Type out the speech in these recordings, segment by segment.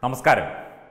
നമസ്കാരം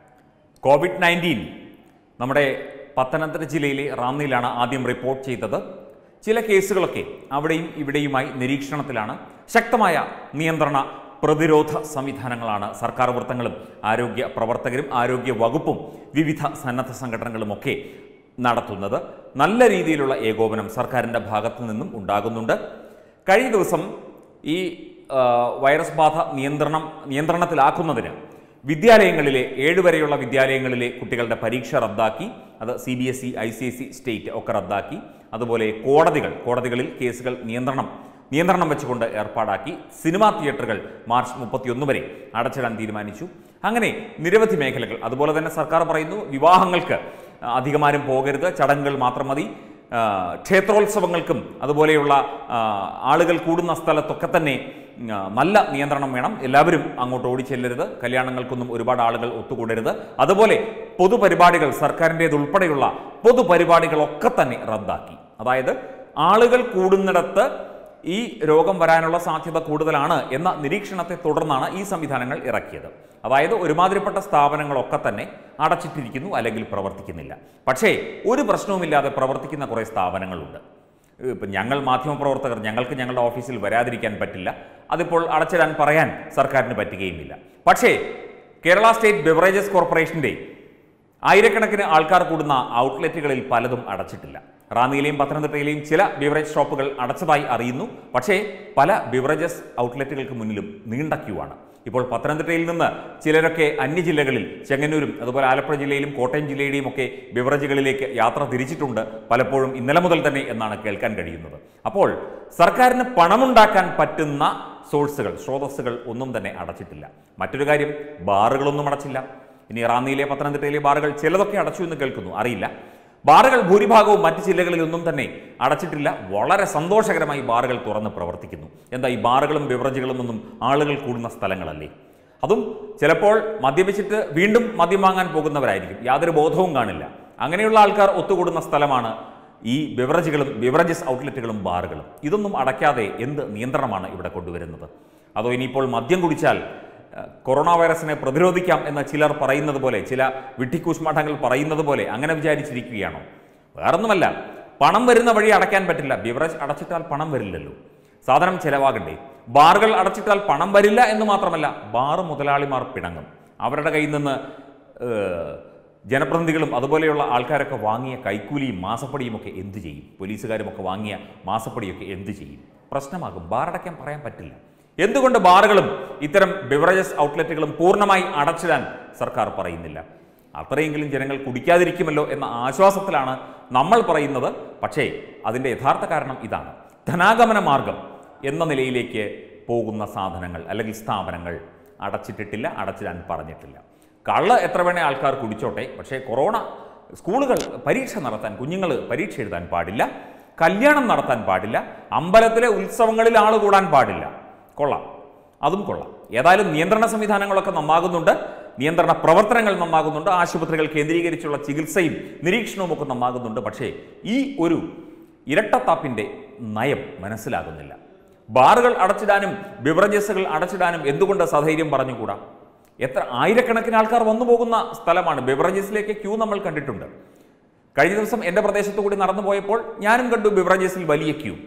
Covid nineteen നമ്മുടെ പത്തനംതിട്ട ജില്ലയിലെ റാന്നിയിലാണ് ആദ്യം റിപ്പോർട്ട് ചെയ്തത് ചില കേസുകളൊക്കെ അവിടെയും ഇവിടെയുമായി നിരീക്ഷണത്തിലാണ് ശക്തമായ നിയന്ത്രണ പ്രതിരോധ സംവിധാനങ്ങളാണ് സർക്കാർ വൃത്തങ്ങളും ആരോഗ്യ പ്രവർത്തകരും ആരോഗ്യ വകുപ്പും വിവിധ സന്നദ്ധ സംഘടനകളുമൊക്കെ നടത്തുന്നത് നല്ല രീതിയിലുള്ള ഏകോപനം സർക്കാരിൻ്റെ ഭാഗത്തു നിന്നും ഉണ്ടാകുന്നുണ്ട് കഴിഞ്ഞ ദിവസം ഈ ആ, വൈറസ് ബാധ നിയന്ത്രണം നിയന്ത്രണത്തിലാക്കുന്നതിന് വിദ്യാലയങ്ങളിലെ ഏഴ് വരെയുള്ള വിദ്യാലയങ്ങളിലെ കുട്ടികളുടെ പരീക്ഷ റദ്ദാക്കി അത് C B S E I C S E state ഒക്കെ റദ്ദാക്കി അതുപോലെ കോടതികൾ കോടതികളിൽ കേസുകൾ നിയന്ത്രണം നിയന്ത്രണം വെച്ചുകൊണ്ട് ഏർപ്പാടാക്കി സിനിമാ തിയേറ്ററുകൾ മാർച്ച് മുപ്പത്തിയൊന്ന് വരെ അടച്ചിടാൻ തീരുമാനിച്ചു അങ്ങനെ നിരവധി മേഖലകൾ അതുപോലെ തന്നെ സർക്കാർ പറയുന്നു വിവാഹങ്ങൾക്ക് അധികമാരും പോകരുത് ചടങ്ങുകൾ മാത്രം മതി ആ, ക്ഷേത്രോത്സവങ്ങൾക്കും അതുപോലെയുള്ള ആ, ആളുകൾ കൂടുന്ന സ്ഥലത്തൊക്കെ തന്നെ ഉം, ആ, നല്ല നിയന്ത്രണം വേണം എല്ലാവരും അങ്ങോട്ട് ഓടിച്ചെല്ലരുത് കല്യാണങ്ങൾക്കൊന്നും ഒരുപാട് ആളുകൾ ഒത്തുകൂടരുത് അതുപോലെ പൊതുപരിപാടികൾ സർക്കാരിൻ്റേതുൾപ്പെടെയുള്ള പൊതുപരിപാടികളൊക്കെ തന്നെ റദ്ദാക്കി അതായത് ആളുകൾ കൂടുന്നിടത്ത് ഈ രോഗം വരാനുള്ള സാധ്യത കൂടുതലാണ് എന്ന നിരീക്ഷണത്തെ തുടർന്നാണ് ഈ സംവിധാനങ്ങൾ ഇറക്കിയത് അതായത് ഒരുമാതിരിപ്പെട്ട സ്ഥാപനങ്ങളൊക്കെ തന്നെ അടച്ചിട്ടിരിക്കുന്നു അല്ലെങ്കിൽ പ്രവർത്തിക്കുന്നില്ല പക്ഷേ ഒരു പ്രശ്നവുമില്ലാതെ പ്രവർത്തിക്കുന്ന കുറേ സ്ഥാപനങ്ങളുണ്ട് ഇപ്പം ഞങ്ങൾ മാധ്യമപ്രവർത്തകർ ഞങ്ങൾക്ക് ഞങ്ങളുടെ ഓഫീസിൽ വരാതിരിക്കാൻ പറ്റില്ല അതിപ്പോൾ അടച്ചിടാൻ പറയാൻ സർക്കാരിന് പറ്റുകയുമില്ല പക്ഷേ കേരള സ്റ്റേറ്റ് ബെവറേജസ് കോർപ്പറേഷൻ്റെ ആയിരക്കണക്കിന് ആൾക്കാർ കൂടുന്ന ഔട്ട്ലെറ്റുകളിൽ പലതും അടച്ചിട്ടില്ല റാന്നിയിലെയും പത്തനംതിട്ടയിലെയും ചില ബിവറേജ് ഷോപ്പുകൾ അടച്ചതായി അറിയുന്നു പക്ഷേ പല ബിവറേജസ് ഔട്ട്ലെറ്റുകൾക്ക് മുന്നിലും നീണ്ട ക്യൂ ആണ് ഇപ്പോൾ പത്തനംതിട്ടയിൽ നിന്ന് ചിലരൊക്കെ അന്യജില്ലകളിൽ ചെങ്ങന്നൂരും അതുപോലെ ആലപ്പുഴ ജില്ലയിലും കോട്ടയം ജില്ലയുടെയും ഒക്കെ ബിവറേജുകളിലേക്ക് യാത്ര തിരിച്ചിട്ടുണ്ട് പലപ്പോഴും ഇന്നലെ മുതൽ തന്നെ എന്നാണ് കേൾക്കാൻ കഴിയുന്നത് അപ്പോൾ സർക്കാരിന് പണമുണ്ടാക്കാൻ പറ്റുന്ന സോഴ്സുകൾ സ്രോതസ്സുകൾ ഒന്നും തന്നെ അടച്ചിട്ടില്ല മറ്റൊരു കാര്യം ബാറുകളൊന്നും അടച്ചില്ല ഇനി റാന്നിയിലെ പത്തനംതിട്ടയിലെ ബാറുകൾ ചിലതൊക്കെ അടച്ചു എന്ന് കേൾക്കുന്നു അറിയില്ല ബാറുകൾ ഭൂരിഭാഗവും മറ്റ് ജില്ലകളിലൊന്നും തന്നെ അടച്ചിട്ടില്ല വളരെ സന്തോഷകരമായി ബാറുകൾ തുറന്ന് പ്രവർത്തിക്കുന്നു എന്താ ഈ ബാറുകളും ബിവറേജുകളും ഒന്നും ആളുകൾ കൂടുന്ന സ്ഥലങ്ങളല്ലേ അതും ചിലപ്പോൾ മദ്യപിച്ചിട്ട് വീണ്ടും മദ്യം വാങ്ങാൻ പോകുന്നവരായിരിക്കും യാതൊരു ബോധവും കാണില്ല അങ്ങനെയുള്ള ആൾക്കാർ ഒത്തുകൂടുന്ന സ്ഥലമാണ് ഈ ബിവറേജുകളും ബിവറേജസ് ഔട്ട്ലെറ്റുകളും ബാറുകളും ഇതൊന്നും അടയ്ക്കാതെ എന്ത് നിയന്ത്രണമാണ് ഇവിടെ കൊണ്ടുവരുന്നത് അതോ ഇനിയിപ്പോൾ മദ്യം കുടിച്ചാൽ ഏഹ്, കൊറോണ വൈറസിനെ പ്രതിരോധിക്കാം എന്ന് ചിലർ പറയുന്നത് പോലെ ചില വിട്ടിക്കൂശ്മാഠങ്ങൾ പറയുന്നത് പോലെ അങ്ങനെ വിചാരിച്ചിരിക്കുകയാണോ വേറൊന്നുമല്ല പണം വരുന്ന വഴി അടയ്ക്കാൻ പറ്റില്ല ബിവറേജ് അടച്ചിട്ടാൽ പണം വരില്ലല്ലോ സാധനം ചിലവാകണ്ടേ ബാറുകൾ അടച്ചിട്ടാൽ പണം വരില്ല എന്ന് മാത്രമല്ല ബാർ മുതലാളിമാർ പിണങ്ങും അവരുടെ കയ്യിൽ നിന്ന് ഏഹ്, ജനപ്രതിനിധികളും അതുപോലെയുള്ള ആൾക്കാരൊക്കെ വാങ്ങിയ കൈക്കൂലിയും മാസപ്പടിയും ഒക്കെ എന്ത് ചെയ്യും പോലീസുകാരും ഒക്കെ വാങ്ങിയ മാസപ്പടിയൊക്കെ എന്ത് ചെയ്യും പ്രശ്നമാകും ബാറടയ്ക്കാൻ പറയാൻ പറ്റില്ല എന്തുകൊണ്ട് ബാറുകളും ഇത്തരം ബിവറേജസ് ഔട്ട്ലെറ്റുകളും പൂർണ്ണമായി അടച്ചിടാൻ സർക്കാർ പറയുന്നില്ല അത്രയെങ്കിലും ജനങ്ങൾ കുടിക്കാതിരിക്കുമല്ലോ എന്ന ആശ്വാസത്തിലാണ് നമ്മൾ പറയുന്നത് പക്ഷേ അതിൻ്റെ യഥാർത്ഥ കാരണം ഇതാണ് ധനാഗമന മാർഗം എന്ന നിലയിലേക്ക് പോകുന്ന സാധനങ്ങൾ അല്ലെങ്കിൽ സ്ഥാപനങ്ങൾ അടച്ചിട്ടിട്ടില്ല അടച്ചിടാൻ പറഞ്ഞിട്ടില്ല കള്ള് എത്ര വേണേ ആൾക്കാർ കുടിച്ചോട്ടെ പക്ഷേ കൊറോണ സ്കൂളുകൾ പരീക്ഷ നടത്താൻ കുഞ്ഞുങ്ങൾ പരീക്ഷ എഴുതാൻ പാടില്ല കല്യാണം നടത്താൻ പാടില്ല അമ്പലത്തിലെ ഉത്സവങ്ങളിൽ ആൾ കൂടാൻ പാടില്ല കൊള്ളാം അതും കൊള്ളാം ഏതായാലും നിയന്ത്രണ സംവിധാനങ്ങളൊക്കെ നന്നാകുന്നുണ്ട് നിയന്ത്രണ പ്രവർത്തനങ്ങൾ നന്നാകുന്നുണ്ട് ആശുപത്രികൾ കേന്ദ്രീകരിച്ചുള്ള ചികിത്സയും നിരീക്ഷണവും ഒക്കെ നന്നാകുന്നുണ്ട് പക്ഷേ ഈ ഒരു ഇരട്ടത്താപ്പിൻ്റെ നയം മനസ്സിലാകുന്നില്ല ബാറുകൾ അടച്ചിടാനും ബിവറേജസുകൾ അടച്ചിടാനും എന്തുകൊണ്ട് സധൈര്യം പറഞ്ഞുകൂടാ എത്ര ആയിരക്കണക്കിന് ആൾക്കാർ വന്നു പോകുന്ന സ്ഥലമാണ് ബിവറേജസിലേക്ക് ക്യൂ നമ്മൾ കണ്ടിട്ടുണ്ട് കഴിഞ്ഞ ദിവസം എൻ്റെ പ്രദേശത്തു കൂടി നടന്നു പോയപ്പോൾ ഞാനും കണ്ടു ബിവറേജസിൽ വലിയ ക്യൂ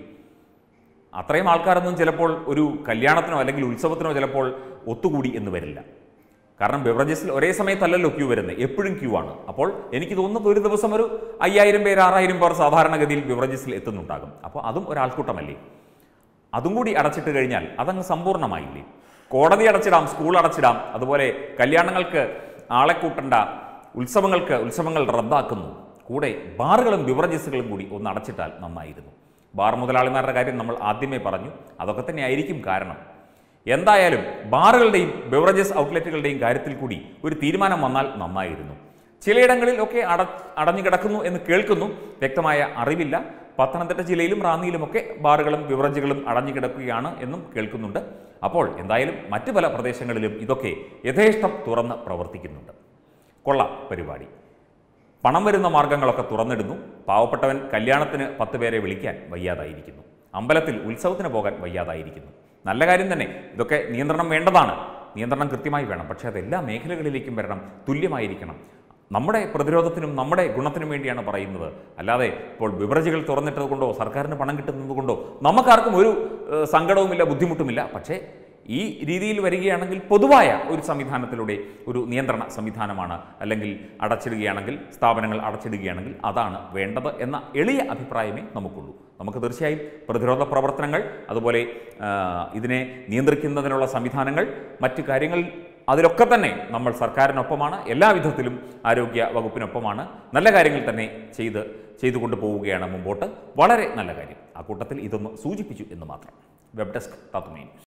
അത്രയും ആൾക്കാരൊന്നും ചിലപ്പോൾ ഒരു കല്യാണത്തിനോ അല്ലെങ്കിൽ ഉത്സവത്തിനോ ചിലപ്പോൾ ഒത്തുകൂടി എന്ന് വരില്ല കാരണം ബെവറേജസിൽ ഒരേ സമയത്തല്ലല്ലോ ക്യൂ വരുന്നത് എപ്പോഴും ക്യൂ ആണ് അപ്പോൾ എനിക്ക് തോന്നുന്നത് ഒരു ദിവസം ഒരു അയ്യായിരം പേര് ആറായിരം പേർ സാധാരണഗതിയിൽ ബിവറേജസിൽ എത്തുന്നുണ്ടാകും അപ്പോൾ അതും ഒരാൾക്കൂട്ടമല്ലേ അതും കൂടി അടച്ചിട്ട് കഴിഞ്ഞാൽ അതങ്ങ് സമ്പൂർണ്ണമായില്ലേ കോടതി അടച്ചിടാം സ്കൂൾ അടച്ചിടാം അതുപോലെ കല്യാണങ്ങൾക്ക് ആളെ കൂട്ടണ്ട ഉത്സവങ്ങൾക്ക് ഉത്സവങ്ങൾ റദ്ദാക്കുന്നു കൂടെ ബാറുകളും ബിവറേജസുകളും കൂടി ഒന്ന് അടച്ചിട്ടാൽ നന്നായിരുന്നു ബാർ മുതലാളിമാരുടെ കാര്യം നമ്മൾ ആദ്യമേ പറഞ്ഞു അതൊക്കെ തന്നെ ആയിരിക്കും കാരണം എന്തായാലും ബാറുകളുടെയും ബിവറേജസ് ഔട്ട്ലെറ്റുകളുടെയും കാര്യത്തിൽ കൂടി ഒരു തീരുമാനം വന്നാൽ നന്നായിരുന്നു ചിലയിടങ്ങളിൽ ഒക്കെ അട അടഞ്ഞു കിടക്കുന്നു എന്ന് കേൾക്കുന്നു വ്യക്തമായ അറിവില്ല പത്തനംതിട്ട ജില്ലയിലും റാന്നിയിലുമൊക്കെ ബാറുകളും ബിവറേജുകളും അടഞ്ഞു കിടക്കുകയാണ് എന്നും കേൾക്കുന്നുണ്ട് അപ്പോൾ എന്തായാലും മറ്റു പല പ്രദേശങ്ങളിലും ഇതൊക്കെ യഥേഷ്ടം തുറന്ന് പ്രവർത്തിക്കുന്നുണ്ട് കൊള്ളാം പരിപാടി പണം വരുന്ന മാർഗങ്ങളൊക്കെ തുറന്നിടുന്നു പാവപ്പെട്ടവൻ കല്യാണത്തിന് പത്ത് പേരെ വിളിക്കാൻ വയ്യാതായിരിക്കുന്നു അമ്പലത്തിൽ ഉത്സവത്തിന് പോകാൻ വയ്യാതായിരിക്കുന്നു നല്ല കാര്യം തന്നെ ഇതൊക്കെ നിയന്ത്രണം വേണ്ടതാണ് നിയന്ത്രണം കൃത്യമായി വേണം പക്ഷേ അത് എല്ലാ മേഖലകളിലേക്കും വരണം തുല്യമായിരിക്കണം നമ്മുടെ പ്രതിരോധത്തിനും നമ്മുടെ ഗുണത്തിനും വേണ്ടിയാണ് പറയുന്നത് അല്ലാതെ ഇപ്പോൾ ബിവറേജുകൾ തുറന്നിട്ടത് കൊണ്ടോ സർക്കാരിന് പണം കിട്ടുന്നത് കൊണ്ടോ നമുക്കാർക്കും ഒരു ഏഹ്, സങ്കടവുമില്ല ബുദ്ധിമുട്ടുമില്ല പക്ഷേ ഈ രീതിയിൽ വരികയാണെങ്കിൽ പൊതുവായ ഒരു സംവിധാനത്തിലൂടെ ഒരു നിയന്ത്രണ സംവിധാനമാണ് അല്ലെങ്കിൽ അടച്ചിടുകയാണെങ്കിൽ സ്ഥാപനങ്ങൾ അടച്ചിടുകയാണെങ്കിൽ അതാണ് വേണ്ടത് എന്ന എളിയ അഭിപ്രായമേ നമുക്കുള്ളൂ നമുക്ക് തീർച്ചയായും പ്രതിരോധ പ്രവർത്തനങ്ങൾ അതുപോലെ ആ, ഇതിനെ നിയന്ത്രിക്കുന്നതിനുള്ള സംവിധാനങ്ങൾ മറ്റു കാര്യങ്ങൾ അതിലൊക്കെ തന്നെ നമ്മൾ സർക്കാരിനൊപ്പമാണ് എല്ലാ വിധത്തിലും ആരോഗ്യ വകുപ്പിനൊപ്പമാണ് നല്ല കാര്യങ്ങൾ തന്നെ ചെയ്ത് ചെയ്തുകൊണ്ട് പോവുകയാണ് മുമ്പോട്ട് വളരെ നല്ല കാര്യം ആ കൂട്ടത്തിൽ ഇതൊന്ന് സൂചിപ്പിച്ചു എന്ന് മാത്രം വെബ് ഡെസ്ക് തത്തുമേ ന്യൂസ്